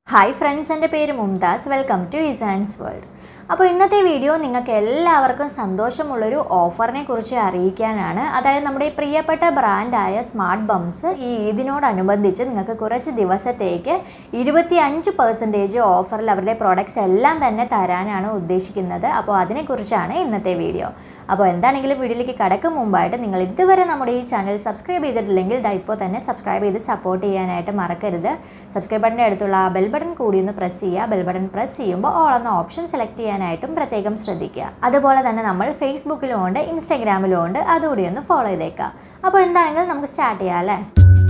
hi friends എൻ്റെ പേര് Mumtaz welcome to Izaan's world അപ്പോൾ ഇന്നത്തെ വീഡിയോ നിങ്ങൾക്ക് എല്ലാവർക്കും സന്തോഷമുള്ളൊരു ഓഫറിനെ കുറിച്ച് അറിയിക്കാനാണ് അതായത് നമ്മുടെ ഈ പ്രിയപ്പെട്ട ബ്രാൻഡായ സ്മാർട്ട് ബംസ് ഈ ഇതിനോടനുബന്ധിച്ച് നിങ്ങൾക്ക് കുറച്ച് ദിവസത്തേക്ക് ഇരുപത്തി അഞ്ച് പെർസെൻറ്റേജ് ഓഫറിൽ അവരുടെ പ്രോഡക്റ്റ്സ് എല്ലാം തന്നെ തരാനാണ് ഉദ്ദേശിക്കുന്നത് അപ്പോൾ അതിനെക്കുറിച്ചാണ് ഇന്നത്തെ വീഡിയോ അപ്പോൾ എന്താണെങ്കിലും വീഡിയോയിലേക്ക് കടക്കും മുമ്പായിട്ട് നിങ്ങൾ ഇതുവരെ നമ്മുടെ ഈ ചാനൽ സബ്സ്ക്രൈബ് ചെയ്തിട്ടില്ലെങ്കിൽ ദാ ഇപ്പോൾ തന്നെ സബ്സ്ക്രൈബ് ചെയ്ത് സപ്പോർട്ട് ചെയ്യാനായിട്ട് മറക്കരുത് സബ്സ്ക്രൈബ് ബട്ടൻ്റെ അടുത്തുള്ള ആ ബെൽ ബട്ടൺ കൂടി ഒന്ന് പ്രസ് ചെയ്യുക ബെൽ ബട്ടൺ പ്രസ് ചെയ്യുമ്പോൾ ഓൾ എന്ന ഓപ്ഷൻ സെലക്ട് ചെയ്യാനായിട്ടും പ്രത്യേകം ശ്രദ്ധിക്കുക അതുപോലെ തന്നെ നമ്മൾ ഫേസ്ബുക്കിലും ഉണ്ട് ഇൻസ്റ്റാഗ്രാമിലും ഉണ്ട് അതുകൂടി ഒന്ന് ഫോളോ ചെയ്തേക്കുക അപ്പോൾ എന്താണെങ്കിലും നമുക്ക് സ്റ്റാർട്ട് ചെയ്യാം അല്ലേ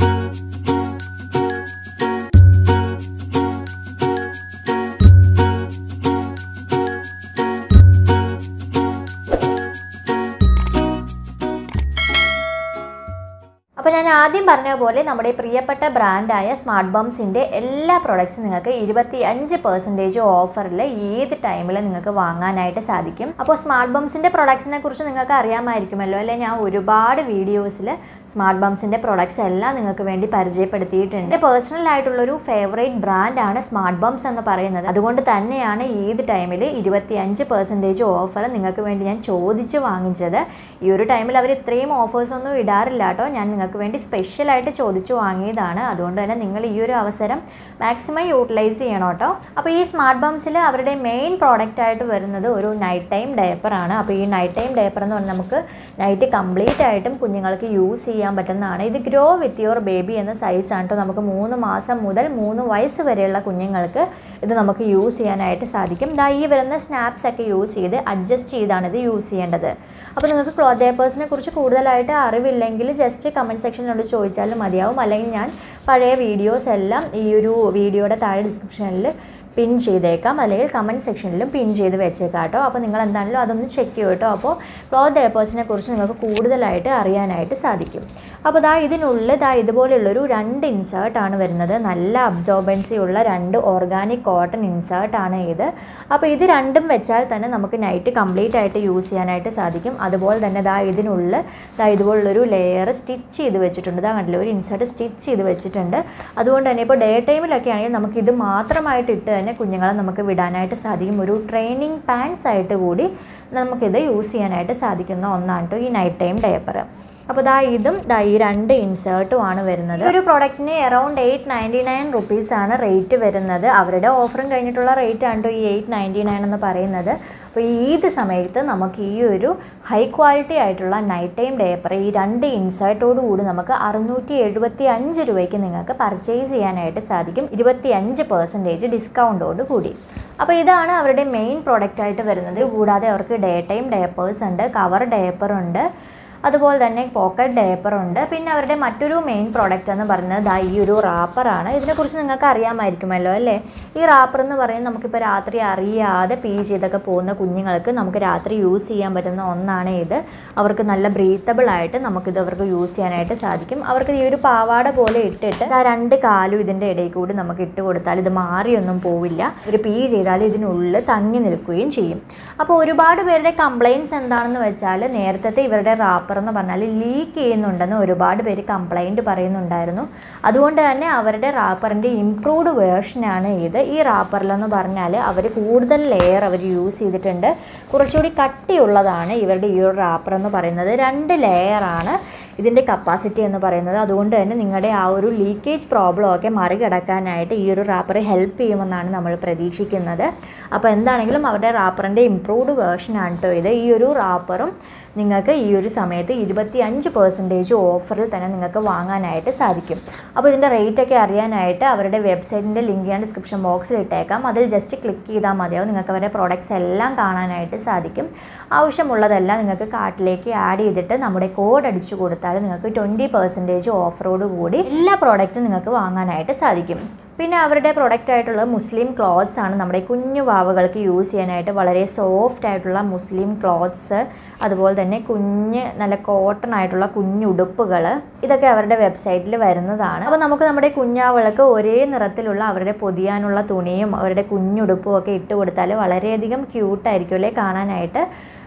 അപ്പോൾ ഞാൻ ആദ്യം പറഞ്ഞ പോലെ നമ്മുടെ പ്രിയപ്പെട്ട ബ്രാൻഡായ സ്മാർട്ട് ബംസിൻ്റെ എല്ലാ പ്രൊഡക്ട്സും നിങ്ങൾക്ക് ഇരുപത്തി അഞ്ച് പെർസെൻറ്റേജ് ഓഫറിൽ ഏത് ടൈമിൽ നിങ്ങൾക്ക് വാങ്ങാനായിട്ട് സാധിക്കും അപ്പോൾ സ്മാർട്ട് ബംസിൻ്റെ പ്രൊഡക്ട്സിനെ കുറിച്ച് നിങ്ങൾക്ക് അറിയാമായിരിക്കുമല്ലോ അല്ലെ ഞാൻ ഒരുപാട് വീഡിയോസിൽ സ്മാർട്ട് ബംസിൻ്റെ പ്രൊഡക്ട്സ് എല്ലാം നിങ്ങൾക്ക് വേണ്ടി പരിചയപ്പെടുത്തിയിട്ടുണ്ട് എൻ്റെ പേഴ്സണൽ ആയിട്ടുള്ളൊരു ഫേവറേറ്റ് ബ്രാൻഡാണ് സ്മാർട്ട് ബംസ് എന്ന് പറയുന്നത് അതുകൊണ്ട് തന്നെയാണ് ഏത് ടൈമിൽ ഇരുപത്തി അഞ്ച് പെർസെൻറ്റേജ് ഓഫർ നിങ്ങൾക്ക് വേണ്ടി ഞാൻ ചോദിച്ച് വാങ്ങിച്ചത് ഈ ഒരു ടൈമിൽ അവർ ഇത്രയും ഓഫേഴ്സ് ഒന്നും ഇടാറില്ല കേട്ടോ ഞാൻ നിങ്ങൾക്ക് വേണ്ടി സ്പെഷ്യലായിട്ട് ചോദിച്ചു വാങ്ങിയതാണ് അതുകൊണ്ട് തന്നെ നിങ്ങൾ ഈ ഒരു അവസരം മാക്സിമം യൂട്ടിലൈസ് ചെയ്യണം കേട്ടോ അപ്പോൾ ഈ സ്മാർട്ട് ബംസിൽ അവരുടെ മെയിൻ പ്രോഡക്റ്റ് ആയിട്ട് വരുന്നത് ഒരു നൈറ്റ് ടൈം ഡയപ്പറാണ് അപ്പോൾ ഈ നൈറ്റ് ടൈം ഡയപ്പർ എന്ന് പറഞ്ഞാൽ നമുക്ക് നൈറ്റ് കംപ്ലീറ്റ് ആയിട്ടും കുഞ്ഞുങ്ങൾക്ക് യൂസ് ചെയ്യാൻ പറ്റുന്നതാണ് ഇത് ഗ്രോ വിത്ത് യുവർ ബേബി എന്ന സൈസാണ് കേട്ടോ നമുക്ക് മൂന്ന് മാസം മുതൽ മൂന്ന് വയസ്സ് വരെയുള്ള കുഞ്ഞുങ്ങൾക്ക് ഇത് നമുക്ക് യൂസ് ചെയ്യാനായിട്ട് സാധിക്കും ദാ ഈ വരുന്ന സ്നാപ്സ് ഒക്കെ യൂസ് ചെയ്ത് അഡ്ജസ്റ്റ് ചെയ്താണ് ഇത് യൂസ് ചെയ്യേണ്ടത് അപ്പോൾ നിങ്ങൾക്ക് ക്ലോത്ത് ഡേപ്പേഴ്സിനെ കുറിച്ച് കൂടുതലായിട്ട് അറിവില്ലെങ്കിൽ ജസ്റ്റ് കമൻറ്റ് സെക്ഷനിലോട് ചോദിച്ചാലും മതിയാവും അല്ലെങ്കിൽ ഞാൻ പഴയ വീഡിയോസ് എല്ലാം ഈ ഒരു വീഡിയോയുടെ താഴെ ഡിസ്ക്രിപ്ഷനിൽ പിൻ ചെയ്തേക്കാം അല്ലെങ്കിൽ കമൻറ്റ് സെക്ഷനിലും പിൻ ചെയ്ത് വെച്ചേക്കാം കേട്ടോ അപ്പോൾ നിങ്ങൾ എന്താണെങ്കിലും അതൊന്ന് ചെക്ക് ചെയ്യും കേട്ടോ അപ്പോൾ ക്ലോത്ത് ഡേപ്പേഴ്സിനെ കുറിച്ച് നിങ്ങൾക്ക് കൂടുതലായിട്ട് അറിയാനായിട്ട് സാധിക്കും അപ്പോൾ ദാ ഇതിനുള്ളിൽ ദാ ഇതുപോലെയുള്ളൊരു രണ്ട് ഇൻസേർട്ടാണ് വരുന്നത് നല്ല അബ്സോർബൻസി ഉള്ള രണ്ട് ഓർഗാനിക് കോട്ടൺ ഇൻസേർട്ടാണ് ഇത് അപ്പോൾ ഇത് രണ്ടും വെച്ചാൽ തന്നെ നമുക്ക് നൈറ്റ് കംപ്ലീറ്റ് ആയിട്ട് യൂസ് ചെയ്യാനായിട്ട് സാധിക്കും അതുപോലെ തന്നെ ദാ ഇതിനുള്ളിൽ ദാ ഇതുപോലുള്ളൊരു ലെയർ സ്റ്റിച്ച് ചെയ്ത് വെച്ചിട്ടുണ്ട് ദാ കണ്ടില്ല ഒരു ഇൻസേർട്ട് സ്റ്റിച്ച് ചെയ്ത് വെച്ചിട്ടുണ്ട് അതുകൊണ്ട് തന്നെ ഇപ്പോൾ ഡേ ടൈമിലൊക്കെ ആണെങ്കിൽ നമുക്ക് ഇത് മാത്രമായിട്ട് ഇട്ട് തന്നെ കുഞ്ഞുങ്ങളെ നമുക്ക് വിടാനായിട്ട് സാധിക്കും ഒരു ട്രെയിനിങ് പാൻസ് ആയിട്ട് കൂടി നമുക്കിത് യൂസ് ചെയ്യാനായിട്ട് സാധിക്കുന്ന ഒന്നാണ് കേട്ടോ ഈ നൈറ്റ് ടൈം ഡയപ്പർ അപ്പോൾ ദാ ഇതും ദാ ഈ രണ്ട് ഇൻസേർട്ടും ആണ് വരുന്നത് ഈ ഒരു പ്രോഡക്റ്റിന് അറൗണ്ട് എയ്റ്റ് നയൻറ്റി നയൻ റുപ്പീസാണ് റേറ്റ് വരുന്നത് അവരുടെ ഓഫറും കഴിഞ്ഞിട്ടുള്ള റേറ്റ് ആണ് കേട്ടോ ഈ എയ്റ്റ് നയൻറ്റി നയൻ എന്ന് പറയുന്നത് അപ്പോൾ ഏത് സമയത്ത് നമുക്ക് ഈ ഒരു ഹൈ ക്വാളിറ്റി ആയിട്ടുള്ള നൈറ്റ് ടൈം ഡേപ്പർ ഈ രണ്ട് ഇൻസേർട്ടോട് കൂടി നമുക്ക് അറുന്നൂറ്റി എഴുപത്തി അഞ്ച് രൂപയ്ക്ക് നിങ്ങൾക്ക് പർച്ചേസ് ചെയ്യാനായിട്ട് സാധിക്കും ഇരുപത്തി അഞ്ച് പെർസെൻറ്റേജ് ഡിസ്കൗണ്ടോട് കൂടി അപ്പോൾ ഇതാണ് അവരുടെ മെയിൻ പ്രോഡക്റ്റ് ആയിട്ട് വരുന്നത് കൂടാതെ അവർക്ക് ഡേ ടൈം ഡേപ്പേഴ്സ് ഉണ്ട് കവർ ഡേപ്പർ ഉണ്ട് അതുപോലെ തന്നെ പോക്കറ്റ് ഡേപ്പർ ഉണ്ട് പിന്നെ അവരുടെ മറ്റൊരു മെയിൻ പ്രോഡക്റ്റ് എന്ന് പറയുന്നത് ദാ ഈ ഒരു റാപ്പറാണ് ഇതിനെക്കുറിച്ച് നിങ്ങൾക്ക് അറിയാമായിരിക്കുമല്ലോ അല്ലേ ഈ റാപ്പർ എന്ന് പറയുന്നത് നമുക്കിപ്പോൾ രാത്രി അറിയാതെ പീ ചെയ്തൊക്കെ പോകുന്ന കുഞ്ഞുങ്ങൾക്ക് നമുക്ക് രാത്രി യൂസ് ചെയ്യാൻ പറ്റുന്ന ഒന്നാണ് ഇത് അവർക്ക് നല്ല ബ്രീത്തബിൾ ആയിട്ട് നമുക്കിത് അവർക്ക് യൂസ് ചെയ്യാനായിട്ട് സാധിക്കും അവർക്ക് ഈ ഒരു പാവാട പോലെ ഇട്ടിട്ട് ആ രണ്ട് കാലും ഇതിൻ്റെ ഇടയിൽ കൂടി നമുക്ക് ഇട്ട് കൊടുത്താൽ ഇത് മാറിയൊന്നും പോവില്ല ഒരു പീ ചെയ്താൽ ഇതിനുള്ളിൽ തങ്ങി നിൽക്കുകയും ചെയ്യും അപ്പോൾ ഒരുപാട് പേരുടെ കംപ്ലയിൻസ് എന്താണെന്ന് വെച്ചാൽ നേരത്തെ ഇവരുടെ റാപ്പർ എന്ന് പറഞ്ഞാൽ ലീക്ക് ചെയ്യുന്നുണ്ടെന്ന് ഒരുപാട് പേര് കംപ്ലൈൻറ്റ് പറയുന്നുണ്ടായിരുന്നു അതുകൊണ്ട് തന്നെ അവരുടെ റാപ്പറിൻ്റെ ഇംപ്രൂവ്ഡ് വേർഷനാണ് ഇത് ഈ റാപ്പറിലെന്ന് പറഞ്ഞാൽ അവർ കൂടുതൽ ലെയർ അവർ യൂസ് ചെയ്തിട്ടുണ്ട് കുറച്ചുകൂടി കട്ടിയുള്ളതാണ് ഇവരുടെ ഈ ഒരു റാപ്പർ എന്ന് പറയുന്നത് രണ്ട് ലെയറാണ് ഇതിൻ്റെ കപ്പാസിറ്റി എന്ന് പറയുന്നത് അതുകൊണ്ട് തന്നെ നിങ്ങളുടെ ആ ഒരു ലീക്കേജ് പ്രോബ്ലം ഒക്കെ മറികടക്കാനായിട്ട് ഈ ഒരു റാപ്പർ ഹെൽപ്പ് ചെയ്യുമെന്നാണ് നമ്മൾ പ്രതീക്ഷിക്കുന്നത് അപ്പോൾ എന്താണെങ്കിലും അവരുടെ റാപ്പറിൻ്റെ ഇംപ്രൂവ്ഡ് വേർഷനാണ് കേട്ടോ ഇത് ഈ ഒരു റാപ്പറും നിങ്ങൾക്ക് ഈ ഒരു സമയത്ത് ഇരുപത്തി അഞ്ച് പെർസെൻറ്റേജ് ഓഫറിൽ തന്നെ നിങ്ങൾക്ക് വാങ്ങാനായിട്ട് സാധിക്കും അപ്പോൾ ഇതിൻ്റെ റേറ്റ് ഒക്കെ അറിയാനായിട്ട് അവരുടെ വെബ്സൈറ്റിൻ്റെ ലിങ്ക് ഞാൻ ഡിസ്ക്രിപ്ഷൻ ബോക്സിൽ ഇട്ടേക്കാം അതിൽ ജസ്റ്റ് ക്ലിക്ക് ചെയ്താൽ മതിയാവും നിങ്ങൾക്ക് അവരുടെ പ്രോഡക്റ്റ്സ് എല്ലാം കാണാനായിട്ട് സാധിക്കും ആവശ്യമുള്ളതെല്ലാം നിങ്ങൾക്ക് കാർട്ടിലേക്ക് ആഡ് ചെയ്തിട്ട് നമ്മുടെ കോഡ് അടിച്ചു കൊടുത്താൽ നിങ്ങൾക്ക് ട്വൻറ്റി പെർസെൻറ്റേജ് ഓഫറോട് കൂടി എല്ലാ പ്രോഡക്റ്റും നിങ്ങൾക്ക് വാങ്ങാനായിട്ട് സാധിക്കും പിന്നെ അവരുടെ പ്രൊഡക്റ്റ് ആയിട്ടുള്ള മുസ്ലിം ക്ലോത്ത്സ് ആണ് നമ്മുടെ കുഞ്ഞു വാവകൾക്ക് യൂസ് ചെയ്യാനായിട്ട് വളരെ സോഫ്റ്റ് ആയിട്ടുള്ള മുസ്ലിം ക്ലോത്ത്സ് അതുപോലെ തന്നെ കുഞ്ഞ് നല്ല കോട്ടൺ ആയിട്ടുള്ള കുഞ്ഞുടുപ്പുകൾ ഇതൊക്കെ അവരുടെ വെബ്സൈറ്റിൽ വരുന്നതാണ് അപ്പോൾ നമുക്ക് നമ്മുടെ കുഞ്ഞാവൾക്ക് ഒരേ നിറത്തിലുള്ള അവരുടെ പൊതിയാനുള്ള തുണിയും അവരുടെ കുഞ്ഞുടുപ്പും ഒക്കെ ഇട്ട് കൊടുത്താൽ വളരെയധികം ക്യൂട്ടായിരിക്കും അല്ലേ കാണാനായിട്ട്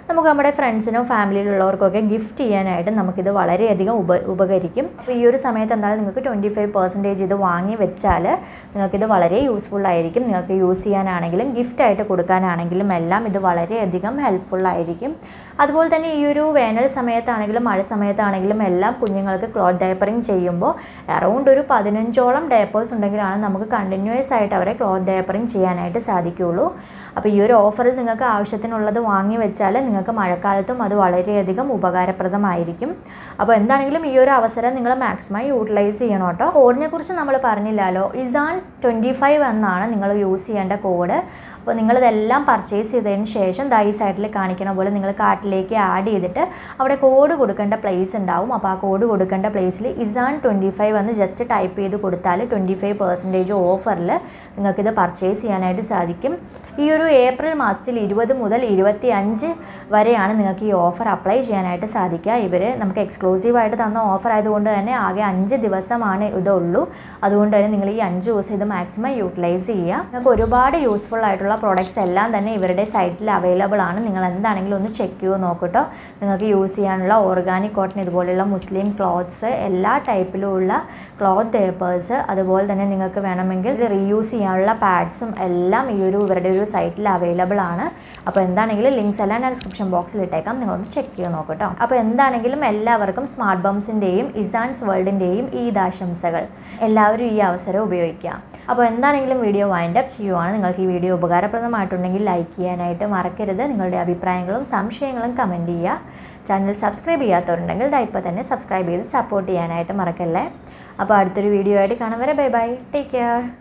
നമുക്ക് നമ്മുടെ ഫ്രണ്ട്സിനോ ഫാമിലിയിലുള്ളവർക്കൊക്കെ ഗിഫ്റ്റ് ചെയ്യാനായിട്ട് നമുക്കിത് വളരെയധികം ഉപ ഉപകരിക്കും അപ്പോൾ ഈ ഒരു സമയത്ത് എന്തായാലും നിങ്ങൾക്ക് ട്വൻറ്റി ഫൈവ് പെർസെൻറ്റേജ് ഇത് വാങ്ങി വെച്ചാൽ നിങ്ങൾക്കിത് വളരെ യൂസ്ഫുൾ ആയിരിക്കും നിങ്ങൾക്ക് യൂസ് ചെയ്യാനാണെങ്കിലും ഗിഫ്റ്റായിട്ട് കൊടുക്കാനാണെങ്കിലും എല്ലാം ഇത് വളരെയധികം ഹെൽപ്ഫുൾ ആയിരിക്കും അതുപോലെ തന്നെ ഈ ഒരു വേനൽ സമയത്താണെങ്കിലും മഴ സമയത്താണെങ്കിലും എല്ലാം കുഞ്ഞുങ്ങൾക്ക് ക്ലോത്ത് ഡയപ്പറിങ് ചെയ്യുമ്പോൾ അറൗണ്ട് ഒരു പതിനഞ്ചോളം ഡയപ്പേഴ്സ് ഉണ്ടെങ്കിലാണ് നമുക്ക് കണ്ടിന്യൂസ് ആയിട്ട് അവരെ ക്ലോത്ത് ഡയപ്പറിങ് ചെയ്യാനായിട്ട് സാധിക്കുകയുള്ളൂ അപ്പോൾ ഈ ഒരു ഓഫറിൽ നിങ്ങൾക്ക് ആവശ്യത്തിനുള്ളത് വാങ്ങി വെച്ചാൽ നിങ്ങൾക്ക് മഴക്കാലത്തും അത് വളരെയധികം ഉപകാരപ്രദമായിരിക്കും അപ്പോൾ എന്താണെങ്കിലും ഈ ഒരു അവസരം നിങ്ങൾ മാക്സിമം യൂട്ടിലൈസ് ചെയ്യണം കേട്ടോ കോഡിനെ കുറിച്ച് നമ്മൾ പറഞ്ഞില്ലല്ലോ ഇസാൻ ട്വൻറ്റി ഫൈവ് എന്നാണ് നിങ്ങൾ യൂസ് ചെയ്യേണ്ട കോഡ് അപ്പോൾ നിങ്ങളിതെല്ലാം പർച്ചേസ് ചെയ്തതിന് ശേഷം ദാ ഈ സൈഡിൽ കാണിക്കുന്ന പോലെ നിങ്ങൾ കാർട്ടിലേക്ക് ആഡ് ചെയ്തിട്ട് അവിടെ കോഡ് കൊടുക്കേണ്ട പ്ലേസ് ഉണ്ടാവും അപ്പോൾ ആ കോഡ് കൊടുക്കേണ്ട പ്ലേസിൽ ഇസാൻ ട്വൻറ്റി ഫൈവ് എന്ന് ജസ്റ്റ് ടൈപ്പ് ചെയ്ത് കൊടുത്താൽ ട്വൻറ്റി ഫൈവ് പെർസെൻറ്റേജ് ഓഫറിൽ നിങ്ങൾക്കിത് പർച്ചേസ് ചെയ്യാനായിട്ട് സാധിക്കും ഈ ഒരു ഏപ്രിൽ മാസത്തിൽ ഇരുപത് മുതൽ ഇരുപത്തി അഞ്ച് വരെയാണ് നിങ്ങൾക്ക് ഈ ഓഫർ അപ്ലൈ ചെയ്യാനായിട്ട് സാധിക്കുക ഇവർ നമുക്ക് എക്സ്ക്ലൂസീവായിട്ട് തന്ന ഓഫർ ആയതുകൊണ്ട് തന്നെ ആകെ അഞ്ച് ദിവസമാണ് ഇതുള്ളൂ അതുകൊണ്ട് തന്നെ നിങ്ങൾ ഈ അഞ്ച് ദിവസം ഇത് മാക്സിമം യൂട്ടിലൈസ് ചെയ്യുക നിങ്ങൾക്ക് ഒരുപാട് യൂസ്ഫുൾ ആയിട്ടുള്ള പ്രോഡക്റ്റ്സ് എല്ലാം തന്നെ ഇവരുടെ സൈറ്റിൽ അവൈലബിൾ ആണ് നിങ്ങൾ എന്താണെങ്കിലും ഒന്ന് ചെക്ക് ചെയ്ത് നോക്കട്ടോ നിങ്ങൾക്ക് യൂസ് ചെയ്യാനുള്ള ഓർഗാനിക് കോട്ടൺ ഇതുപോലെയുള്ള മുസ്ലിം ക്ലോത്ത്സ് എല്ലാ ടൈപ്പിലും ഉള്ള ക്ലോത്ത് പേപ്പേഴ്സ് അതുപോലെ തന്നെ നിങ്ങൾക്ക് വേണമെങ്കിൽ റീയൂസ് ചെയ്യാനുള്ള പാഡ്സും എല്ലാം ഈ ഒരു ഇവരുടെ ഒരു സൈറ്റിൽ അവൈലബിൾ ആണ് അപ്പോൾ എന്താണെങ്കിലും ലിങ്ക്സ് എല്ലാം ഞാൻ ഡിസ്ക്രിപ്ഷൻ ബോക്സിൽ ഇട്ടേക്കാം നിങ്ങളൊന്ന് ചെക്ക് ചെയ്ത് നോക്കട്ടോ അപ്പോൾ എന്താണെങ്കിലും എല്ലാവർക്കും സ്മാർട്ട് ബംസിൻ്റെയും ഇസാൻസ് വേൾഡിൻ്റെയും ഈദ് ആശംസകൾ എല്ലാവരും ഈ അവസരം ഉപയോഗിക്കുക അപ്പോൾ എന്താണെങ്കിലും വീഡിയോ വൈൻഡ് അപ്പ് ചെയ്യുവാണ് നിങ്ങൾക്ക് ഈ വീഡിയോ ഉപകാരപ്രദമായിട്ടുണ്ടെങ്കിൽ ലൈക്ക് ചെയ്യാനായിട്ട് മറക്കരുത് നിങ്ങളുടെ അഭിപ്രായങ്ങളും സംശയങ്ങളും കമൻറ്റ് ചെയ്യുക ചാനൽ സബ്സ്ക്രൈബ് ചെയ്യാത്തവരുണ്ടെങ്കിൽ ദാ ഇപ്പോൾ തന്നെ സബ്സ്ക്രൈബ് ചെയ്ത് സപ്പോർട്ട് ചെയ്യാനായിട്ട് മറക്കല്ലേ അപ്പോൾ അടുത്തൊരു വീഡിയോ ആയിട്ട് കാണാൻ വരെ ബൈ ബൈ ടേക്ക് കെയർ